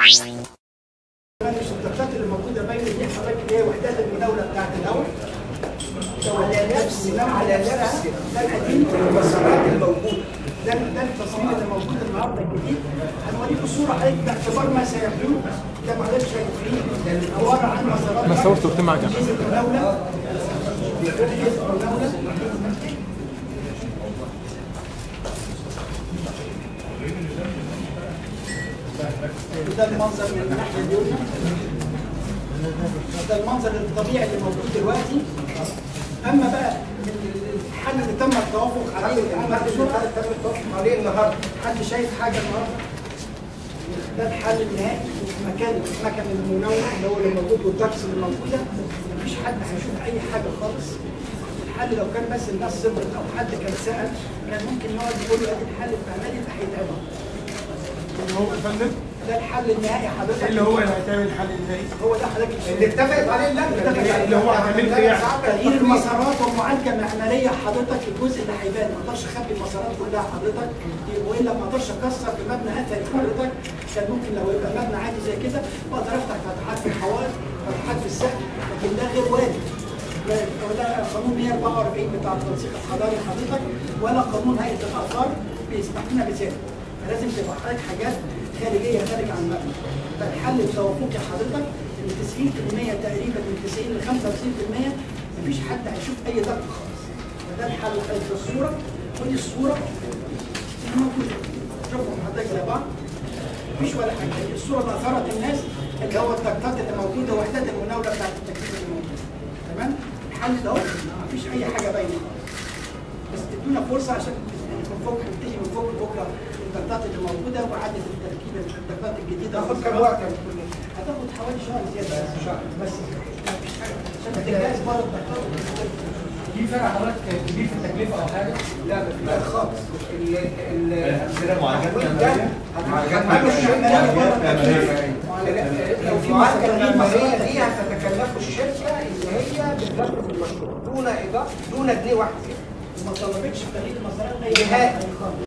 الشطات اللي موجوده بين دي حضرتك اللي هي وحدات المناوله بتاعت الهواء على نفس على نفس ده القديم في المسارات الموجوده ده ده التصميم اللي موجود النهارده الجديد هنوريكم صوره حضرتك باعتبار ما سيكون زي ما حضرتك شايفين عباره عن مسارات انا صورت وقت معك جزء المناوله جزء المناوله وده المنظر من الناحيه اليمنى ده المنظر الطبيعي اللي موجود دلوقتي اما بقى الحل اللي تم التوافق عليه الحل اللي تم التوافق عليه النهارده حد شايف حاجه النهارده ده الحل النهائي في مكان مكان المنور اللي هو اللي موجود والدكس اللي موجوده مفيش حد هيشوف اي حاجه خالص الحل لو كان بس الناس صبرت او حد كان سال كان ممكن يقعد يقول له ادي الحل الفعلي اللي هيتعمل هو يا فندم ده الحل النهائي حضرتك اللي هو اللي هيتعمل الحل النهائي هو ده حضرتك اللي اتفقت عليه اللجنه اللي هو هتعمل ايه يعني؟ تغيير المسارات ومعالجه معماريه حضرتك الجزء اللي هيبان ما اقدرش اخبي المسارات كلها حضرتك والا ما اقدرش اكسر في مبنى اثري حضرتك كان ممكن لو يبقى مبنى عادي زي كده اقدر افتح فتحات في الحوائط فتحات في السقف لكن ده غير وارد لا- ولا قانون 144 بتاع التنسيق الحضاري حضرتك ولا قانون هيئه الاثار بيسمح لنا بذلك فلازم تبقى حضرتك حاجات خارجيه خارج عن المبنى فالحل التوافقي حضرتك ان 90% تقريبا من 90 ل 95% مفيش حد هيشوف اي ضغط خالص فده الحل الحل في الصوره ودي الصوره اللي موجوده شوفوا حضرتك زي بعض مفيش ولا حاجه هي الصوره اللي اثارت الناس اللي هو الضغطات اللي موجوده وحدات المناوله بتاعت التكييف اللي موجوده تمام الحل ده اهو مفيش اي حاجه باينه بس تدونا فرصه عشان من فوق هنبتدي من فوق بكره الضغطات اللي موجوده وعدد التركيب الضغطات الجديده تاخد كام وقت يا دكتور؟ هتاخد حوالي شهر زياده بس شهر بس مفيش حاجه عشان تجهز بره الضغطات في فرق حضرتك كبير في التكلفه او حاجه؟ لا لا خالص ال ال كده معالجات معمارية معالجات لو في معالجه معماريه دي هتتكلفه الشركه اللي هي بتنفذ المشروع دون اضافه دون جنيه واحد وما طلبتش تغيير المسارات اي نهائي. حاجه خالص